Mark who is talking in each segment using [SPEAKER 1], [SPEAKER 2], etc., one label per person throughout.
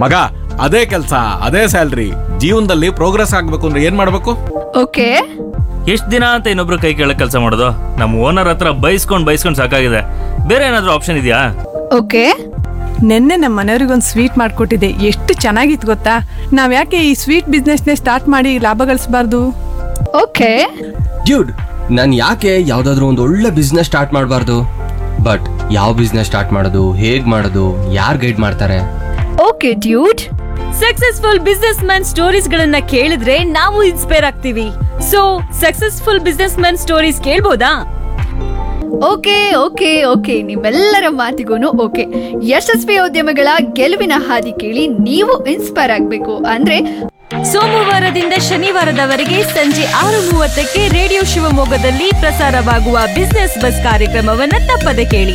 [SPEAKER 1] ಮಗ ಅದೇ ಕೆಲಸ ಅದೇ ಸ್ಯಾಲ್ರಿ ಜೀವನದಲ್ಲಿ ಪ್ರೋಗ್ರೆಸ್ ಆಗ್ಬೇಕು ಅಂದ್ರೆ ಏನ್ ಮಾಡ್ಬೇಕು
[SPEAKER 2] ಓಕೆ
[SPEAKER 3] ಎಷ್ಟ್ ದಿನ ಅಂತ ಇನ್ನೊಬ್ರು ಕೈ ಕೆಳಗೆ ಕೆಲಸ ಮಾಡೋದು ನಮ್ಮ ಓನರ್ ಹತ್ರ ಬೈಸ್ಕೊಂಡ್ ಬೈಸ್ಕೊಂಡ್ ಸಾಕಾಗಿದೆ ಬೇರೆ ಏನಾದ್ರೂ ಆಪ್ಷನ್ ಇದೆಯಾ
[SPEAKER 2] ಓಕೆ
[SPEAKER 4] ನಿನ್ನೆ ನಮ್ಮ ಮನೆಯವ್ರಿಗೊಂದು ಸ್ವೀಟ್ ಮಾಡಿಕೊಟ್ಟಿದ್ದೆ ಎಷ್ಟು ಚೆನ್ನಾಗಿತ್ತು ಗೊತ್ತಾ ನಾವು ಯಾಕೆ ಈ ಸ್ವೀಟ್ ಬಿಸ್ನೆಸ್ನೇ ಸ್ಟಾರ್ಟ್ ಮಾಡಿ ಲಾಭ ಗಳಿಸಬಾರ್ದು
[SPEAKER 2] ಓಕೆ
[SPEAKER 5] ಡ್ಯೂಡ್ ನಾನು ಯಾಕೆ ಯಾವುದಾದ್ರೂ ಒಂದು ಒಳ್ಳೆ ಬಿಸ್ನೆಸ್ ಸ್ಟಾರ್ಟ್ ಮಾಡಬಾರ್ದು ಬಟ್ ಯಾವ ಬಿಸ್ನೆಸ್ ಸ್ಟಾರ್ಟ್ ಮಾಡೋದು ಹೇಗೆ ಮಾಡೋದು ಯಾರು ಗೈಡ್ ಮಾಡ್ತಾರೆ
[SPEAKER 2] okay dude
[SPEAKER 6] successful business man stories ಗಳನ್ನ ಕೇಳಿದ್ರೆ ನಾವು ಇನ್ಸ್ಪೈರ್ ಆಗ್ತೀವಿ so successful business man stories ಕೇಳ್ಬೋದಾ
[SPEAKER 2] ಓಕೆ ಓಕೆ ಓಕೆ ನಿಮ್ಮೆಲ್ಲರ ಮಾತಿಗೂ ಓಕೆ ಯಶಸ್ವಿ ಉದ್ಯಮಗಳ ಗೆಲುವಿನ ಹಾದಿ ಕೇಳಿ ನೀವು ಇನ್ಸ್ಪೈರ್ ಆಗಬೇಕು ಅಂದ್ರೆ
[SPEAKER 6] ಸೋಮವಾರದಿಂದ ಶನಿವಾರದವರೆಗೆ ಸಂಜೆ ಆರು ಮೂವತ್ತಕ್ಕೆ ರೇಡಿಯೋ ಶಿವಮೊಗ್ಗದಲ್ಲಿ ಪ್ರಸಾರವಾಗುವ ಬಿಸ್ನೆಸ್ ಬಸ್ ಕಾರ್ಯಕ್ರಮವನ್ನ ತಪ್ಪದೆ ಕೇಳಿ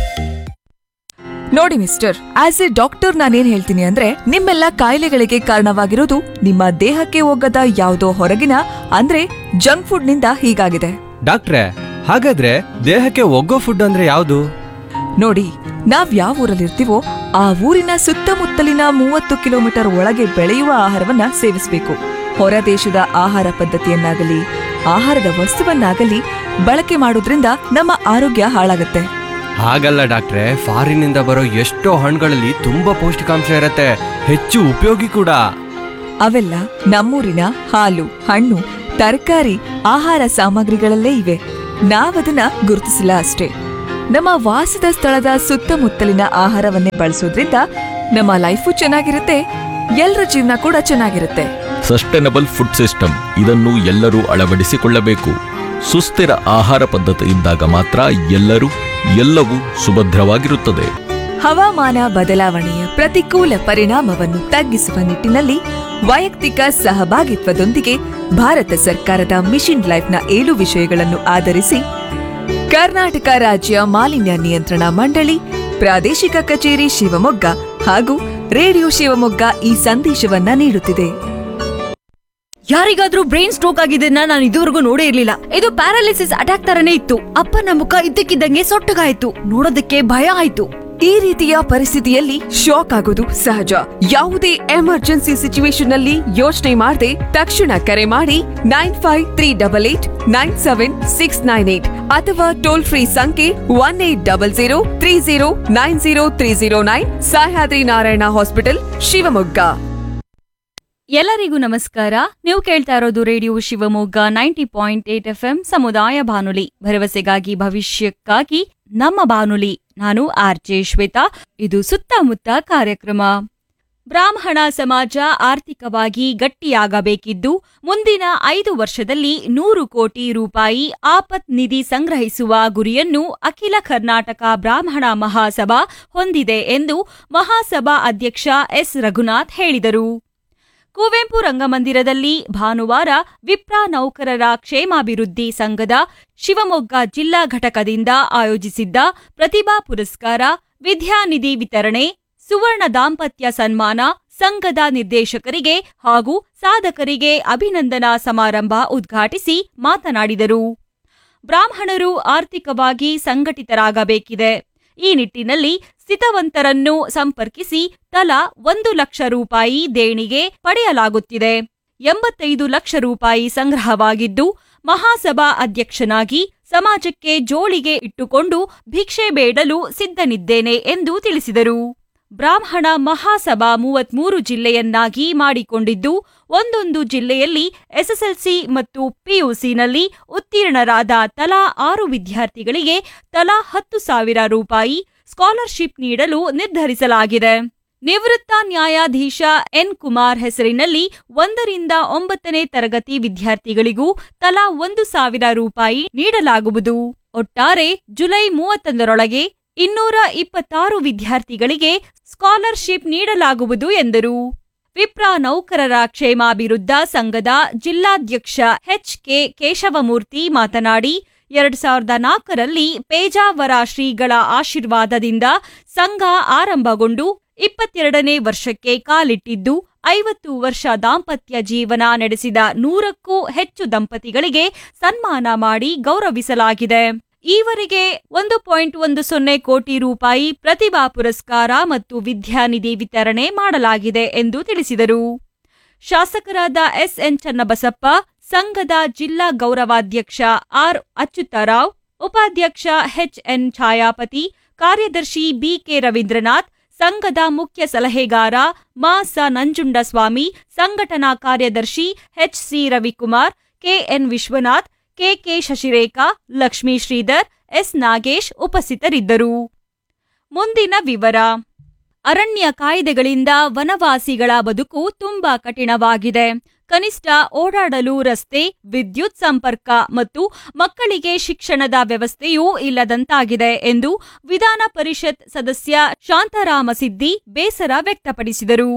[SPEAKER 7] ನೋಡಿ ಮಿಸ್ಟರ್ ಆಸ್ ಎ ಡಾಕ್ಟರ್ ನಾನೇನ್ ಹೇಳ್ತೀನಿ ಅಂದ್ರೆ ನಿಮ್ಮೆಲ್ಲ ಕಾಯಿಲೆಗಳಿಗೆ ಕಾರಣವಾಗಿರೋದು ನಿಮ್ಮ ದೇಹಕ್ಕೆ ಹೋಗದ ಯಾವುದೋ ಹೊರಗಿನ ಅಂದ್ರೆ ಜಂಕ್ ಫುಡ್ ನಿಂದ ಹೀಗಾಗಿದೆ
[SPEAKER 5] ಡಾಕ್ಟ್ರೆ ಹಾಗಾದ್ರೆ ದೇಹಕ್ಕೆ ಒಗ್ಗೋ ಫುಡ್ ಅಂದ್ರೆ ಯಾವುದು
[SPEAKER 7] ನೋಡಿ ನಾವ್ ಯಾವ ಊರಲ್ಲಿರ್ತೀವೋ ಆ ಊರಿನ ಸುತ್ತಮುತ್ತಲಿನ ಮೂವತ್ತು ಕಿಲೋಮೀಟರ್ ಒಳಗೆ ಬೆಳೆಯುವ ಆಹಾರವನ್ನ ಸೇವಿಸಬೇಕು ಹೊರ ದೇಶದ ಆಹಾರ ಪದ್ಧತಿಯನ್ನಾಗಲಿ ಆಹಾರದ ವಸ್ತುವನ್ನಾಗಲಿ ಬಳಕೆ ಮಾಡೋದ್ರಿಂದ ನಮ್ಮ ಆರೋಗ್ಯ ಹಾಳಾಗುತ್ತೆ
[SPEAKER 5] ಹಾಗಲ್ಲ ಡಾಕ್ಟ್ರೆ ಫಾರಿನಿಂದ ಬರೋ ಎಷ್ಟೋ ಹಣ್ಣುಗಳಲ್ಲಿ ತುಂಬಾ ಪೌಷ್ಟಿಕಾಂಶ ಇರತ್ತೆ ಹೆಚ್ಚು ಉಪಯೋಗಿ ಕೂಡ
[SPEAKER 7] ಅವೆಲ್ಲ ನಮ್ಮೂರಿನ ಹಾಲು ಹಣ್ಣು ತರಕಾರಿ ಆಹಾರ ಸಾಮಗ್ರಿಗಳಲ್ಲೇ ಇವೆ ನಾವದನ್ನ ಗುರುತಿಸಿಲ್ಲ ಅಷ್ಟೇ ನಮ್ಮ ವಾಸದ ಸ್ಥಳದ ಸುತ್ತಮುತ್ತಲಿನ ಆಹಾರವನ್ನೇ ಬಳಸೋದ್ರಿಂದ ನಮ್ಮ ಲೈಫು ಚೆನ್ನಾಗಿರುತ್ತೆ ಎಲ್ಲರ ಜೀವನ ಕೂಡ ಚೆನ್ನಾಗಿರುತ್ತೆ
[SPEAKER 1] ಸಸ್ಟೈನಬಲ್ ಫುಡ್ ಸಿಸ್ಟಮ್ ಇದನ್ನು ಎಲ್ಲರೂ ಅಳವಡಿಸಿಕೊಳ್ಳಬೇಕು ಸುಸ್ಥಿರ ಆಹಾರ ಪದ್ಧತಿಯಿಂದಾಗ ಮಾತ್ರ ಎಲ್ಲರೂ ಎಲ್ಲವೂ ಸುಭದ್ರವಾಗಿರುತ್ತದೆ
[SPEAKER 7] ಹವಾಮಾನ ಬದಲಾವಣೆಯ ಪ್ರತಿಕೂಲ ಪರಿಣಾಮವನ್ನು ತಗ್ಗಿಸುವ ನಿಟ್ಟಿನಲ್ಲಿ ವೈಯಕ್ತಿಕ ಸಹಭಾಗಿತ್ವದೊಂದಿಗೆ ಭಾರತ ಸರ್ಕಾರದ ಮಿಷನ್ ಲೈಫ್ನ ಏಳು ವಿಷಯಗಳನ್ನು ಆಧರಿಸಿ ಕರ್ನಾಟಕ ರಾಜ್ಯ ಮಾಲಿನ್ಯ ನಿಯಂತ್ರಣ ಮಂಡಳಿ ಪ್ರಾದೇಶಿಕ ಕಚೇರಿ ಶಿವಮೊಗ್ಗ ಹಾಗೂ ರೇಡಿಯೋ ಶಿವಮೊಗ್ಗ ಈ ಸಂದೇಶವನ್ನ ನೀಡುತ್ತಿದೆ
[SPEAKER 6] ಯಾರಿಗಾದ್ರೂ ಬ್ರೈನ್ ಸ್ಟ್ರೋಕ್ ಆಗಿದ್ದನ್ನ ನಾನು ಇದುವರೆಗೂ ನೋಡೇ ಇರ್ಲಿಲ್ಲ ಇದು ಪ್ಯಾರಾಲಿಸಿಸ್ ಅಟ್ಯಾಕ್ ತರನೇ ಇತ್ತು ಅಪ್ಪನ ಮುಖ ಇದ್ದಕ್ಕಿದ್ದಂಗೆ ಸೊಟ್ಟಗಾಯ್ತು ನೋಡೋದಕ್ಕೆ ಭಯ ಆಯ್ತು
[SPEAKER 7] ಈ ರೀತಿಯ ಪರಿಸ್ಥಿತಿಯಲ್ಲಿ ಶಾಕ್ ಆಗೋದು ಸಹಜ ಯಾವುದೇ ಎಮರ್ಜೆನ್ಸಿ ಸಿಚುವೇಶನ್ ನಲ್ಲಿ ಯೋಚನೆ ಮಾಡದೆ ತಕ್ಷಣ ಕರೆ ಮಾಡಿ nine five three double eight nine seven six nine eight ಅಥವಾ ಟೋಲ್ ಫ್ರೀ ಸಂಖ್ಯೆ one eight double zero three zero nine zero three zero nine Sahyadri Narayana hospital Shivamogga
[SPEAKER 6] ಎಲ್ಲರಿಗೂ ನಮಸ್ಕಾರ ನೀವು ಕೇಳ್ತಾ ಇರೋದು radio Shivamogga ninety point eight F M ಸಮುದಾಯ ಬಾನುಲಿ ಭರವಸೆಗಾಗಿ ಭವಿಷ್ಯಕ್ಕಾಗಿ ನಮ್ಮ ಬಾನುಲಿ ನಾನು ಆರ್ ಜೆ ಶ್ವೇತಾ ಇದು ಸುತ್ತಮುತ್ತ ಕಾರ್ಯಕ್ರಮ ಬ್ರಾಹ್ಮಣ ಸಮಾಜ ಆರ್ಥಿಕವಾಗಿ ಗಟ್ಟಿಯಾಗಬೇಕಿದ್ದು ಮುಂದಿನ ಐದು ವರ್ಷದಲ್ಲಿ ನೂರು ಕೋಟಿ ರೂಪಾಯಿ ಆಪತ್ ನಿಧಿ ಸಂಗ್ರಹಿಸುವ ಗುರಿಯನ್ನು ಅಖಿಲ ಕರ್ನಾಟಕ ಬ್ರಾಹ್ಮಣ ಮಹಾಸಭಾ ಹೊಂದಿದೆ ಎಂದು ಮಹಾಸಭಾ ಅಧ್ಯಕ್ಷ ಎಸ್ ರಘುನಾಥ್ ಹೇಳಿದರು ಕುವೆಂಪು ರಂಗಮಂದಿರದಲ್ಲಿ ಭಾನುವಾರ ವಿಪ್ರ ನೌಕರರ ಕ್ಷೇಮಾಭಿವೃದ್ಧಿ ಸಂಘದ ಶಿವಮೊಗ್ಗ ಜಿಲ್ಲಾ ಘಟಕದಿಂದ ಆಯೋಜಿಸಿದ್ದ ಪ್ರತಿಭಾ ಪುರಸ್ಕಾರ ವಿದ್ಯಾನಿಧಿ ವಿತರಣೆ ಸುವರ್ಣ ದಾಂಪತ್ಯ ಸನ್ಮಾನ ಸಂಘದ ನಿರ್ದೇಶಕರಿಗೆ ಹಾಗೂ ಸಾಧಕರಿಗೆ ಅಭಿನಂದನಾ ಸಮಾರಂಭ ಉದ್ಘಾಟಿಸಿ ಮಾತನಾಡಿದರು ಬ್ರಾಹ್ಮಣರು ಆರ್ಥಿಕವಾಗಿ ಸಂಘಟಿತರಾಗಬೇಕಿದೆ ಈ ನಿಟ್ಟಿನಲ್ಲಿ ಸ್ಥಿತವಂತರನ್ನು ಸಂಪರ್ಕಿಸಿ ತಲಾ ಒಂದು ಲಕ್ಷ ರೂಪಾಯಿ ದೇಣಿಗೆ ಪಡೆಯಲಾಗುತ್ತಿದೆ ಎಂಬತ್ತೈದು ಲಕ್ಷ ರೂಪಾಯಿ ಸಂಗ್ರಹವಾಗಿದ್ದು ಮಹಾಸಭಾ ಅಧ್ಯಕ್ಷನಾಗಿ ಸಮಾಜಕ್ಕೆ ಜೋಳಿಗೆ ಇಟ್ಟುಕೊಂಡು ಭಿಕ್ಷೆ ಬೇಡಲು ಸಿದ್ಧನಿದ್ದೇನೆ ಎಂದು ತಿಳಿಸಿದರು ಬ್ರಾಹ್ಮಣ ಮಹಾಸಭಾ ಮೂವತ್ಮೂರು ಜಿಲ್ಲೆಯನ್ನಾಗಿ ಮಾಡಿಕೊಂಡಿದ್ದು ಒಂದೊಂದು ಜಿಲ್ಲೆಯಲ್ಲಿ ಎಸ್ಎಸ್ಎಲ್ಸಿ ಮತ್ತು ಪಿಯುಸಿನಲ್ಲಿ ಉತ್ತೀರ್ಣರಾದ ತಲಾ ಆರು ವಿದ್ಯಾರ್ಥಿಗಳಿಗೆ ತಲಾ ಹತ್ತು ಸಾವಿರ ರೂಪಾಯಿ ಸ್ಕಾಲರ್ಶಿಪ್ ನೀಡಲು ನಿರ್ಧರಿಸಲಾಗಿದೆ ನಿವೃತ್ತ ನ್ಯಾಯಾಧೀಶ ಎನ್ ಕುಮಾರ್ ಹೆಸರಿನಲ್ಲಿ ಒಂದರಿಂದ ಒಂಬತ್ತನೇ ತರಗತಿ ವಿದ್ಯಾರ್ಥಿಗಳಿಗೂ ತಲಾ ಒಂದು ಸಾವಿರ ರೂಪಾಯಿ ನೀಡಲಾಗುವುದು ಒಟ್ಟಾರೆ ಜುಲೈ ಮೂವತ್ತೊಂದರೊಳಗೆ ಇನ್ನೂರ ಇಪ್ಪತ್ತಾರು ವಿದ್ಯಾರ್ಥಿಗಳಿಗೆ ಸ್ಕಾಲರ್ಶಿಪ್ ನೀಡಲಾಗುವುದು ಎಂದರು ವಿಪ್ರ ನೌಕರರ ಕ್ಷೇಮಾಭಿವೃದ್ಧ ಸಂಘದ ಜಿಲ್ಲಾಧ್ಯಕ್ಷ ಎಚ್ ಕೆ ಕೇಶವಮೂರ್ತಿ ಮಾತನಾಡಿ ಎರಡ್ ಸಾವಿರದ ನಾಲ್ಕರಲ್ಲಿ ಪೇಜಾವರ ಶ್ರೀಗಳ ಆಶೀರ್ವಾದದಿಂದ ಸಂಘ ಆರಂಭಗೊಂಡು ಇಪ್ಪತ್ತೆರಡನೇ ವರ್ಷಕ್ಕೆ ಕಾಲಿಟ್ಟಿದ್ದು ಐವತ್ತು ವರ್ಷ ದಾಂಪತ್ಯ ಜೀವನ ನಡೆಸಿದ ನೂರಕ್ಕೂ ಹೆಚ್ಚು ದಂಪತಿಗಳಿಗೆ ಸನ್ಮಾನ ಮಾಡಿ ಗೌರವಿಸಲಾಗಿದೆ ಈವರೆಗೆ ಒಂದು ಪಾಯಿಂಟ್ ಒಂದು ಸೊನ್ನೆ ಕೋಟಿ ರೂಪಾಯಿ ಪ್ರತಿಭಾ ಪುರಸ್ಕಾರ ಮತ್ತು ವಿದ್ಯಾನಿಧಿ ವಿತರಣೆ ಮಾಡಲಾಗಿದೆ ಎಂದು ತಿಳಿಸಿದರು ಶಾಸಕರಾದ ಎಸ್ಎನ್ ಚನ್ನಬಸಪ್ಪ ಸಂಘದ ಜಿಲ್ಲಾ ಗೌರವಾಧ್ಯಕ್ಷ ಆರ್ ಅಚ್ಯುತರಾವ್ ಉಪಾಧ್ಯಕ್ಷ ಎಚ್ಎನ್ ಛಾಯಾಪತಿ ಕಾರ್ಯದರ್ಶಿ ಬಿಕೆ ರವೀಂದ್ರನಾಥ್ ಸಂಘದ ಮುಖ್ಯ ಸಲಹೆಗಾರ ಮಾ ಸ ನಂಜುಂಡಸ್ವಾಮಿ ಸಂಘಟನಾ ಕಾರ್ಯದರ್ಶಿ HC Ravikumar KN Vishwanath KK Shashirekha Lakshmi Shridhar S Nagesh ಉಪಸ್ಥಿತರಿದ್ದರು ಮುಂದಿನ ವಿವರ ಅರಣ್ಯ ಕಾಯ್ದೆಗಳಿಂದ ವನವಾಸಿಗಳ ಬದುಕು ತುಂಬಾ ಕಠಿಣವಾಗಿದೆ ಕನಿಷ್ಠ ಓಡಾಡಲು ರಸ್ತೆ ವಿದ್ಯುತ್ ಸಂಪರ್ಕ ಮತ್ತು ಮಕ್ಕಳಿಗೆ ಶಿಕ್ಷಣದ ವ್ಯವಸ್ಥೆಯೂ ಇಲ್ಲದಂತಾಗಿದೆ ಎಂದು ವಿಧಾನ ಪರಿಷತ್ ಸದಸ್ಯ ಶಾಂತಾರಾಮ ಸಿದ್ದಿ ಬೇಸರ ವ್ಯಕ್ತಪಡಿಸಿದರು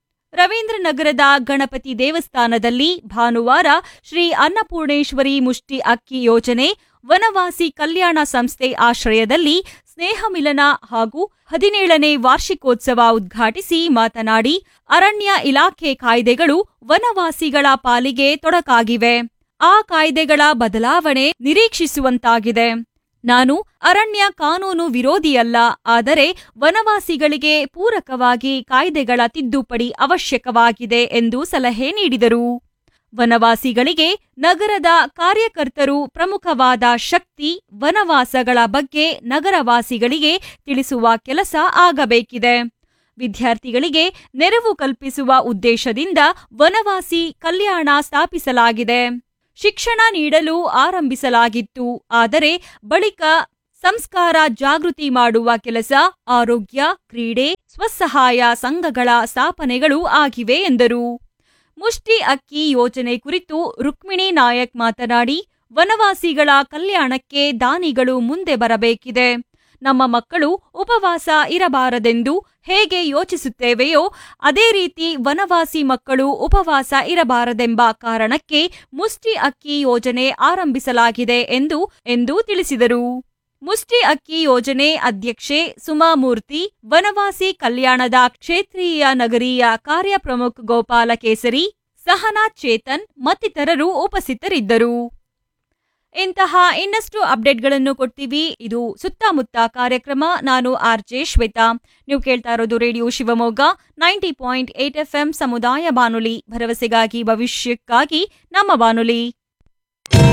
[SPEAKER 6] ರವೀಂದ್ರನಗರದ ಗಣಪತಿ ದೇವಸ್ಥಾನದಲ್ಲಿ ಭಾನುವಾರ ಶ್ರೀ ಅನ್ನಪೂರ್ಣೇಶ್ವರಿ ಮುಷ್ಟಿ ಅಕ್ಕಿ ಯೋಜನೆ ವನವಾಸಿ ಕಲ್ಯಾಣ ಸಂಸ್ಥೆ ಆಶ್ರಯದಲ್ಲಿ ಸ್ನೇಹ ಮಿಲನ ಹಾಗೂ ಹದಿನೇಳನೇ ವಾರ್ಷಿಕೋತ್ಸವ ಉದ್ಘಾಟಿಸಿ ಮಾತನಾಡಿ ಅರಣ್ಯ ಇಲಾಖೆ ಕಾಯ್ದೆಗಳು ವನವಾಸಿಗಳ ಪಾಲಿಗೆ ತೊಡಕಾಗಿವೆ ಆ ಕಾಯ್ದೆಗಳ ಬದಲಾವಣೆ ನಿರೀಕ್ಷಿಸುವಂತಾಗಿದೆ ನಾನು ಅರಣ್ಯ ಕಾನೂನು ವಿರೋಧಿಯಲ್ಲ ಆದರೆ ವನವಾಸಿಗಳಿಗೆ ಪೂರಕವಾಗಿ ಕಾಯ್ದೆಗಳ ತಿದ್ದುಪಡಿ ಅವಶ್ಯಕವಾಗಿದೆ ಎಂದು ಸಲಹೆ ನೀಡಿದರು ವನವಾಸಿಗಳಿಗೆ ನಗರದ ಕಾರ್ಯಕರ್ತರು ಪ್ರಮುಖವಾದ ಶಕ್ತಿ ವನವಾಸಗಳ ಬಗ್ಗೆ ನಗರವಾಸಿಗಳಿಗೆ ತಿಳಿಸುವ ಕೆಲಸ ಆಗಬೇಕಿದೆ ವಿದ್ಯಾರ್ಥಿಗಳಿಗೆ ನೆರವು ಕಲ್ಪಿಸುವ ಉದ್ದೇಶದಿಂದ ವನವಾಸಿ ಕಲ್ಯಾಣ ಸ್ಥಾಪಿಸಲಾಗಿದೆ ಶಿಕ್ಷಣ ನೀಡಲು ಆರಂಭಿಸಲಾಗಿತ್ತು ಆದರೆ ಬಳಿಕ ಸಂಸ್ಕಾರ ಜಾಗೃತಿ ಮಾಡುವ ಕೆಲಸ ಆರೋಗ್ಯ ಕ್ರೀಡೆ ಸ್ವಸಹಾಯ ಸಂಘಗಳ ಸ್ಥಾಪನೆಗಳು ಆಗಿವೆ ಎಂದರು ಮುಷ್ಟಿ ಅಕ್ಕಿ ಯೋಜನೆ ಕುರಿತು ರುಕ್ಮಿಣಿ ನಾಯಕ್ ಮಾತನಾಡಿ ವನವಾಸಿಗಳ ಕಲ್ಯಾಣಕ್ಕೆ ದಾನಿಗಳು ಮುಂದೆ ಬರಬೇಕಿದೆ ನಮ್ಮ ಮಕ್ಕಳು ಉಪವಾಸ ಇರಬಾರದೆಂದು ಹೇಗೆ ಯೋಚಿಸುತ್ತೇವೆಯೋ ಅದೇ ರೀತಿ ವನವಾಸಿ ಮಕ್ಕಳು ಉಪವಾಸ ಇರಬಾರದೆಂಬ ಕಾರಣಕ್ಕೆ ಮುಷ್ಟಿ ಅಕ್ಕಿ ಯೋಜನೆ ಆರಂಭಿಸಲಾಗಿದೆ ಎಂದು ಎಂದು ತಿಳಿಸಿದರು ಮುಷ್ಟಿ ಅಕ್ಕಿ ಯೋಜನೆ ಅಧ್ಯಕ್ಷೆ ಸುಮಾಮೂರ್ತಿ ವನವಾಸಿ ಕಲ್ಯಾಣದ ಕ್ಷೇತ್ರೀಯ ನಗರೀಯ ಕಾರ್ಯ ಪ್ರಮುಖ್ ಗೋಪಾಲ ಕೇಸರಿ ಸಹನಾ ಚೇತನ್ ಮತ್ತಿತರರು ಉಪಸ್ಥಿತರಿದ್ದರು ಇಂತಹ ಇನ್ನಷ್ಟು ಅಪ್ಡೇಟ್ಗಳನ್ನು ಕೊಡ್ತೀವಿ ಇದು ಸುತ್ತಮುತ್ತ ಕಾರ್ಯಕ್ರಮ ನಾನು ಆರ್ ಜೆ ಶ್ವೇತಾ ನೀವು ಕೇಳ್ತಾ ಇರೋದು radio Shivamogga ninety point eight F ಸಮುದಾಯ ಬಾನುಲಿ ಭರವಸೆಗಾಗಿ ಭವಿಷ್ಯಕ್ಕಾಗಿ ನಮ್ಮ ಬಾನುಲಿ